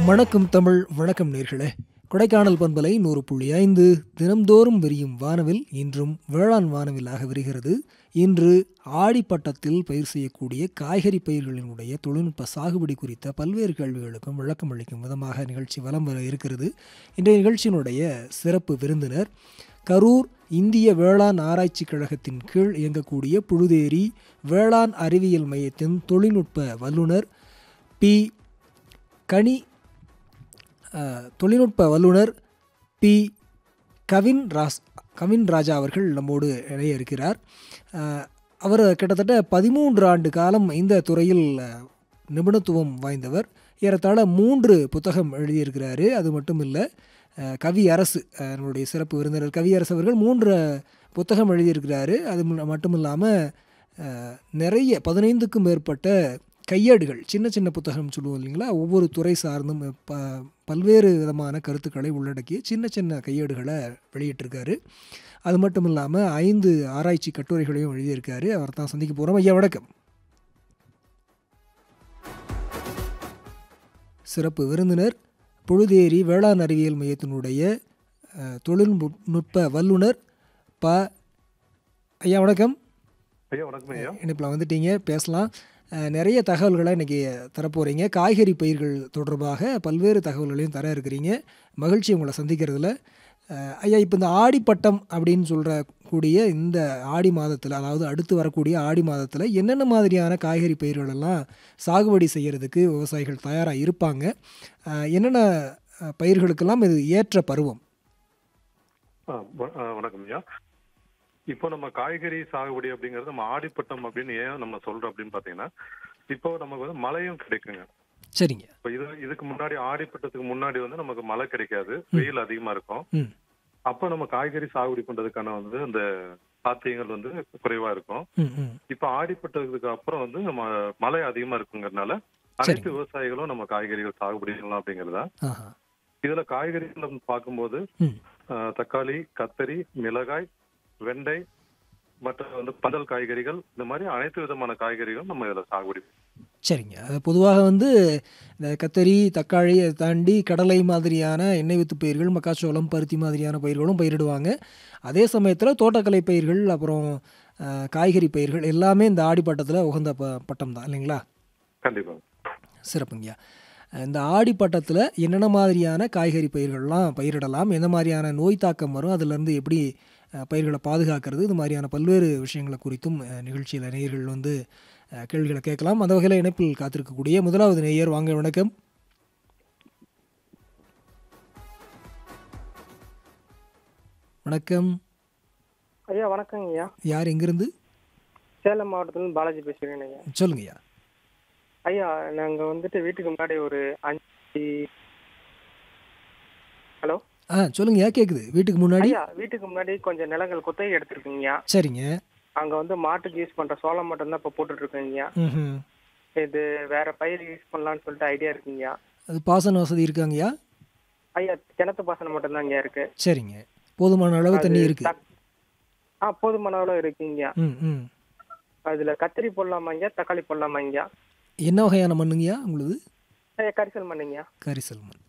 வணக்கம் தமிழ் வணக்கம் நேர்களே கொடைக்கானல் பண்பலை நூறு புள்ளி ஐந்து தினம்தோறும் விரியும் வானவில் இன்றும் வேளாண் வானவிலாக விரிகிறது இன்று ஆடிப்பட்டத்தில் பயிர் செய்யக்கூடிய காய்கறி பயிர்களினுடைய தொழில்நுட்ப சாகுபடி குறித்த பல்வேறு கேள்விகளுக்கும் விளக்கம் அளிக்கும் விதமாக நிகழ்ச்சி வலம் வர இருக்கிறது இன்றைய நிகழ்ச்சியினுடைய சிறப்பு விருந்தினர் கரூர் இந்திய வேளாண் ஆராய்ச்சி கழகத்தின் கீழ் இயங்கக்கூடிய புழுதேரி வேளாண் அறிவியல் மையத்தின் தொழில்நுட்ப வல்லுனர் பி கனி அஹ், தொழில்நுட்ப வல்லுனர் பி கவின் ராஸ் கவின் ராஜா அவர்கள் நம்மோடு இணைய இருக்கிறார் அஹ், அவர் கிட்டத்தட்ட பதிமூன்று ஆண்டு காலம் இந்த துறையில் அஹ், நிபுணத்துவம் வாய்ந்தவர் ஏறத்தாழ மூன்று புத்தகம் எழுதியிருக்கிறாரு அது மட்டும் இல்லை அஹ், கவி அரசு அஹ், நம்மளுடைய சிறப்பு விருந்தினர் கவி அரசு அவர்கள் மூன்று புத்தகம் எழுதியிருக்கிறாரு அது மு- மட்டும் இல்லாமல் நிறைய பதினைந்துக்கும் மேற்பட்ட கையேடுகள் சின்ன சின்ன புத்தகம் சொல்லுவோம் இல்லைங்களா ஒவ்வொரு துறை சார்ந்தும் ப பல்வேறு விதமான கருத்துக்களை உள்ளடக்கிய சின்ன சின்ன கையேடுகளை வெளியிட்டிருக்காரு அது மட்டும் இல்லாமல் ஐந்து ஆராய்ச்சி கட்டுரைகளையும் எழுதியிருக்காரு அவர் தான் சந்திக்க போகிறோம் ஐயா வணக்கம் சிறப்பு விருந்தினர் புழுதேரி வேளாண் அறிவியல் மையத்தினுடைய அஹ், தொழில்நுட்ப வல்லுனர் ப ஐயா வணக்கம் ஐயா வணக்கம் ஐயா இணைப்பில் வந்துட்டீங்க பேசலாம் அஹ், நிறைய தகவல்களை இன்றைக்கி தரப்போகிறீங்க காய்கறி பயிர்கள் தொடர்பாக பல்வேறு தகவல்களையும் தர இருக்கிறீங்க மகிழ்ச்சி உங்களை சந்திக்கிறதுல அஹ், ஐயா இப்போ இந்த ஆடிப்பட்டம் அப்படின்னு சொல்கிற கூடிய இந்த ஆடி மாதத்தில் அதாவது அடுத்து வரக்கூடிய ஆடி மாதத்தில் என்னென்ன மாதிரியான காய்கறி பயிர்கள் எல்லாம் சாகுபடி செய்கிறதுக்கு விவசாயிகள் தயாராக இருப்பாங்க அஹ், என்னென்ன அஹ், பயிர்களுக்கெல்லாம் இது ஏற்ற பருவம் ஆ, வ- ஆ, வணக்கம் ஐயா இப்போ நம்ம காய்கறி சாகுபடி அப்படிங்கிறது நம்ம ஆடிப்பட்டம் அப்படின்னு ஏன் நம்ம சொல்றோம் அப்படின்னு பாத்தீங்கன்னா இப்போ நமக்கு வந்து மழையும் கிடைக்குங்க சரிங்க இப்போ இது இதுக்கு முன்னாடி ஆடிப்பட்டத்துக்கு முன்னாடி வந்து நமக்கு மழை கிடைக்காது வெயில் அதிகமா இருக்கும் ம் அப்போ நம்ம காய்கறி சாகுபடி பண்றதுக்கான வந்து அந்த சாத்தியங்கள் வந்து குறைவா இருக்கும் ம் ம் இப்போ ஆடிப்பட்டதுக்கு அப்புறம் வந்து நம்ம மழை அதிகமா இருக்குங்கிறதுனால அனைத்து விவசாயிகளும் நம்ம காய்கறிகள் சாகுபடி பண்ணலாம் அப்படிங்கிறதா ஆஹா இதுல காய்கறிகள் நம்ம பார்க்கும்போது ம் ஆஹ் தக்காளி கத்தரி மிளகாய் வெண்டை மற்ற வந்து பந்தல் காய்கறிகள் இந்த மாதிரி அனைத்து விதமான காய்கறிகளும் நம்ம இதுல சாகுபடி சரிங்க அது பொதுவாக வந்து இந்த கத்தரி தக்காளி அதை தாண்டி கடலை மாதிரியான எண்ணெய் வித்து பயிர்கள் மக்காச்சோளம் பருத்தி மாதிரியான பயிர்களும் பயிரிடுவாங்க அதே சமயத்தில் தோட்டக்கலை பயிர்கள் அப்புறம் அஹ், காய்கறி பயிர்கள் எல்லாமே இந்த ஆடிப்பட்டத்தில் உகந்த ப பட்டம் தான் இல்லைங்களா கண்டிப்பா சிறப்புங்கய்யா இந்த ஆடிப்பட்டத்தில் என்னென்ன மாதிரியான காய்கறி பயிர்கள்லாம் பயிரிடலாம் எந்த மாதிரியான நோய் தாக்கம் வரும் அதுலேருந்து எப்படி அஹ், பயிர்களை பாதுகாக்கிறது இது மாதிரியான பல்வேறு விஷயங்களை குறித்தும் அஹ், நிகழ்ச்சியில் நேயர்கள் வந்து அஹ், கேள்விகளை கேட்கலாம் அந்த வகையில் இணைப்பில் காத்திருக்கக்கூடிய முதலாவது நேயர் வாங்க வணக்கம் வணக்கம் ஐயா வணக்கங்க ஐயா யார் எங்கிருந்து சேலம் மாவட்டத்துலேருந்து பாலாஜி பேசுகிறேன் ஐயா சொல்லுங்கய்யா ஐயா நாங்கள் வந்துட்டு வீட்டுக்கு முன்னாடி ஒரு அஞ்சு ஹலோ ஆ சொல்லுங்கய்யா கேட்குது வீட்டுக்கு முன்னாடி ஐயா வீட்டுக்கு முன்னாடி கொஞ்சம் நிலங்கள் குத்தகை எடுத்துருக்குங்கய்யா சரிங்க அங்கே வந்து மாட்டுக்கு யூஸ் பண்ணுற சோளம் மட்டும்தான் இப்போ போட்டுட்ருக்கேங்கய்யா ம் இது வேற பயிர் யூஸ் பண்ணலான்னு சொல்லிட்டு ஐடியா இருக்குங்கய்யா அது பாசன வசதி இருக்காங்கய்யா ஐயா கிணத்து பாசனம் மட்டும்தான் இங்கே இருக்கு சரிங்க போதுமான அளவு தண்ணி அது இருக்கு தக்- ஆ போதுமான அளவு இருக்குங்கய்யா ம் ம் அதில் கத்திரி போடலாமாங்கய்யா தக்காளி போடலாமாங்கய்யா என்ன வகையான மண்ணுங்கய்யா உங்களுது ஐயா கரிசல் மண்ணுங்கய்யா கரிசல் மண்